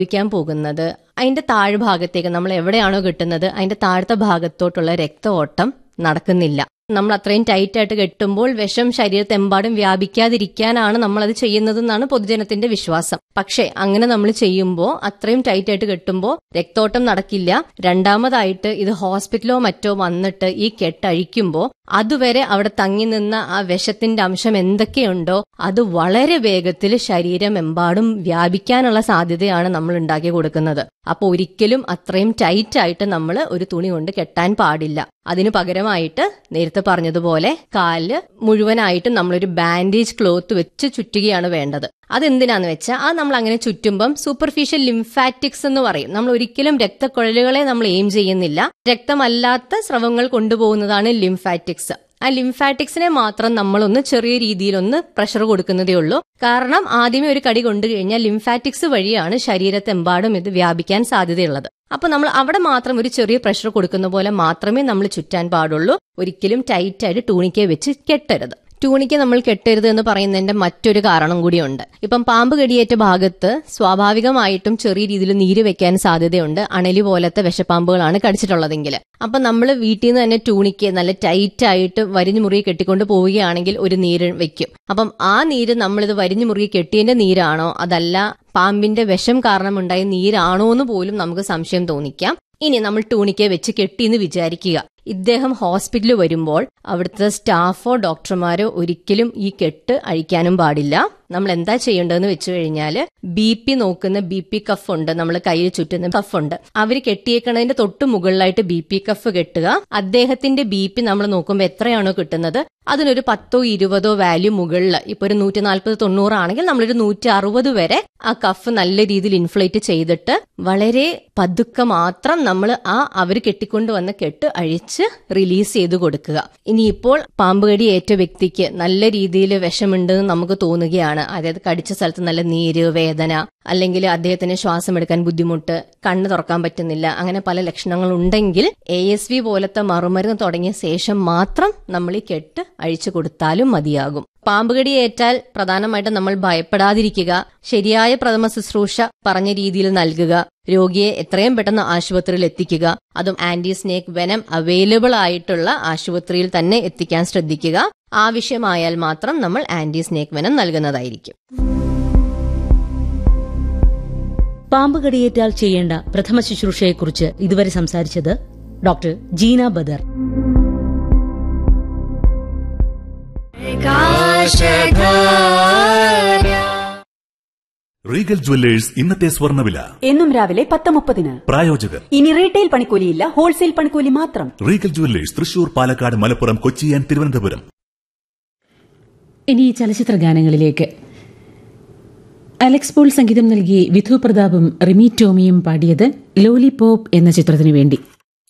ഉപയോഗിക്കാൻ പോകുന്നത് അതിന്റെ താഴ്ഭാഗത്തേക്ക് നമ്മൾ എവിടെയാണോ കിട്ടുന്നത് അതിന്റെ താഴത്തെ ഭാഗത്തോട്ടുള്ള രക്ത ഓട്ടം നടക്കുന്നില്ല നമ്മൾ അത്രയും ടൈറ്റ് ആയിട്ട് കെട്ടുമ്പോൾ വിഷം ശരീരത്തെമ്പാടും വ്യാപിക്കാതിരിക്കാനാണ് നമ്മൾ അത് ചെയ്യുന്നതെന്നാണ് പൊതുജനത്തിന്റെ വിശ്വാസം പക്ഷേ അങ്ങനെ നമ്മൾ ചെയ്യുമ്പോൾ അത്രയും ടൈറ്റ് ആയിട്ട് കെട്ടുമ്പോൾ രക്തോട്ടം നടക്കില്ല രണ്ടാമതായിട്ട് ഇത് ഹോസ്പിറ്റലോ മറ്റോ വന്നിട്ട് ഈ കെട്ടഴിക്കുമ്പോൾ അതുവരെ അവിടെ തങ്ങി നിന്ന ആ വിഷത്തിന്റെ അംശം എന്തൊക്കെയുണ്ടോ അത് വളരെ വേഗത്തിൽ ശരീരമെമ്പാടും വ്യാപിക്കാനുള്ള സാധ്യതയാണ് നമ്മൾ ഉണ്ടാക്കി കൊടുക്കുന്നത് അപ്പൊ ഒരിക്കലും അത്രയും ടൈറ്റ് ആയിട്ട് നമ്മൾ ഒരു തുണി കൊണ്ട് കെട്ടാൻ പാടില്ല അതിനു പകരമായിട്ട് നേരത്തെ പറഞ്ഞതുപോലെ കാല് മുഴുവനായിട്ടും നമ്മളൊരു ബാൻഡേജ് ക്ലോത്ത് വെച്ച് ചുറ്റുകയാണ് വേണ്ടത് അതെന്തിനാന്ന് വെച്ചാൽ അത് നമ്മൾ അങ്ങനെ ചുറ്റുമ്പം സൂപ്പർഫിഷ്യൽ ലിംഫാറ്റിക്സ് എന്ന് പറയും നമ്മൾ ഒരിക്കലും രക്തക്കുഴലുകളെ നമ്മൾ എയിം ചെയ്യുന്നില്ല രക്തമല്ലാത്ത സ്രവങ്ങൾ കൊണ്ടുപോകുന്നതാണ് ലിംഫാറ്റിക്സ് ആ ലിംഫാറ്റിക്സിനെ മാത്രം നമ്മളൊന്ന് ചെറിയ രീതിയിലൊന്ന് പ്രഷർ കൊടുക്കുന്നതേ ഉള്ളൂ കാരണം ആദ്യമേ ഒരു കടി കൊണ്ടു കഴിഞ്ഞാൽ ലിംഫാറ്റിക്സ് വഴിയാണ് ശരീരത്തെമ്പാടും ഇത് വ്യാപിക്കാൻ സാധ്യതയുള്ളത് അപ്പൊ നമ്മൾ അവിടെ മാത്രം ഒരു ചെറിയ പ്രഷർ കൊടുക്കുന്ന പോലെ മാത്രമേ നമ്മൾ ചുറ്റാൻ പാടുള്ളൂ ഒരിക്കലും ടൈറ്റ് ആയിട്ട് ടൂണിക്കെ വെച്ച് കെട്ടരുത് ടൂണിക്ക് നമ്മൾ കെട്ടരുത് എന്ന് പറയുന്നതിന്റെ മറ്റൊരു കാരണം കൂടിയുണ്ട് ഇപ്പം പാമ്പ് കടിയേറ്റ ഭാഗത്ത് സ്വാഭാവികമായിട്ടും ചെറിയ രീതിയിൽ നീര് വെക്കാൻ സാധ്യതയുണ്ട് അണലി പോലത്തെ വിഷപ്പാമ്പുകളാണ് കടിച്ചിട്ടുള്ളതെങ്കിൽ അപ്പൊ നമ്മൾ വീട്ടിൽ നിന്ന് തന്നെ ടൂണിക്ക് നല്ല ടൈറ്റ് ആയിട്ട് വരിഞ്ഞു മുറുകി കെട്ടിക്കൊണ്ട് പോവുകയാണെങ്കിൽ ഒരു നീര് വെക്കും അപ്പം ആ നീര് നമ്മളിത് വരിഞ്ഞു മുറുകി കെട്ടിയതിന്റെ നീരാണോ അതല്ല പാമ്പിന്റെ വിഷം കാരണമുണ്ടായ നീരാണോ എന്ന് പോലും നമുക്ക് സംശയം തോന്നിക്കാം ഇനി നമ്മൾ ടൂണിക്കെ വെച്ച് കെട്ടിയെന്ന് വിചാരിക്കുക ഇദ്ദേഹം ഹോസ്പിറ്റലിൽ വരുമ്പോൾ അവിടുത്തെ സ്റ്റാഫോ ഡോക്ടർമാരോ ഒരിക്കലും ഈ കെട്ട് അഴിക്കാനും പാടില്ല നമ്മൾ എന്താ ചെയ്യേണ്ടതെന്ന് വെച്ച് കഴിഞ്ഞാൽ ബി പി നോക്കുന്ന ബി പി കഫ് ഉണ്ട് നമ്മൾ കയ്യിൽ ചുറ്റുന്ന കഫ് ഉണ്ട് അവർ കെട്ടിയേക്കണതിന്റെ തൊട്ട് മുകളിലായിട്ട് ബി പി കഫ് കെട്ടുക അദ്ദേഹത്തിന്റെ ബി പി നമ്മൾ നോക്കുമ്പോൾ എത്രയാണോ കിട്ടുന്നത് അതിനൊരു പത്തോ ഇരുപതോ വാല്യൂ മുകളിൽ ഇപ്പൊ ഒരു നൂറ്റി നാൽപ്പത് തൊണ്ണൂറാണെങ്കിൽ നമ്മളൊരു നൂറ്റി അറുപത് വരെ ആ കഫ് നല്ല രീതിയിൽ ഇൻഫ്ലേറ്റ് ചെയ്തിട്ട് വളരെ പതുക്കെ മാത്രം നമ്മൾ ആ അവർ കെട്ടിക്കൊണ്ടുവന്ന കെട്ട് അഴിച്ച് റിലീസ് ചെയ്ത് കൊടുക്കുക ഇനിയിപ്പോൾ പാമ്പുകടി ഏറ്റ വ്യക്തിക്ക് നല്ല രീതിയിൽ വിഷമുണ്ടെന്ന് നമുക്ക് തോന്നുകയാണ് അതായത് കടിച്ച സ്ഥലത്ത് നല്ല നീര് വേദന അല്ലെങ്കിൽ അദ്ദേഹത്തിന് ശ്വാസം എടുക്കാൻ ബുദ്ധിമുട്ട് കണ്ണ് തുറക്കാൻ പറ്റുന്നില്ല അങ്ങനെ പല ലക്ഷണങ്ങൾ ഉണ്ടെങ്കിൽ എ എസ് വി പോലത്തെ മറുമരുന്ന് തുടങ്ങിയ ശേഷം മാത്രം നമ്മൾ ഈ കെട്ട് അഴിച്ചു കൊടുത്താലും മതിയാകും പാമ്പുകടി ഏറ്റാൽ പ്രധാനമായിട്ടും നമ്മൾ ഭയപ്പെടാതിരിക്കുക ശരിയായ പ്രഥമ ശുശ്രൂഷ പറഞ്ഞ രീതിയിൽ നൽകുക രോഗിയെ എത്രയും പെട്ടെന്ന് ആശുപത്രിയിൽ എത്തിക്കുക അതും ആന്റി സ്നേക്ക് വെനം അവൈലബിൾ ആയിട്ടുള്ള ആശുപത്രിയിൽ തന്നെ എത്തിക്കാൻ ശ്രദ്ധിക്കുക ആവശ്യമായാൽ മാത്രം നമ്മൾ ആന്റി സ്നേക്ക് വെനം നൽകുന്നതായിരിക്കും പാമ്പ് കടിയേറ്റാൽ ചെയ്യേണ്ട പ്രഥമ ശുശ്രൂഷയെക്കുറിച്ച് ഇതുവരെ സംസാരിച്ചത് doctor Jeena Badar Regal Jewellers ഇന്നത്തെ സ്വർണ്ണവില എന്നും രാവിലെ പത്ത് മുപ്പതിന് പ്രായോജകർ ഇനി റീറ്റെയിൽ പണിക്കൂലിയില്ല ഹോൾസെയിൽ പണിക്കൂലി മാത്രം Regal Jewellers Thrissur Palakkad Malappuram Kochi and Thiruvananthapuram ഇനി ചലച്ചിത്ര ഗാനങ്ങളിലേക്ക് അലക്സ് പോൾ സംഗീതം നൽകി വിധു പ്രതാപും റിമി ടോമിയും പാടിയത് ലോലിപോപ്പ് എന്ന ചിത്രത്തിനു വേണ്ടി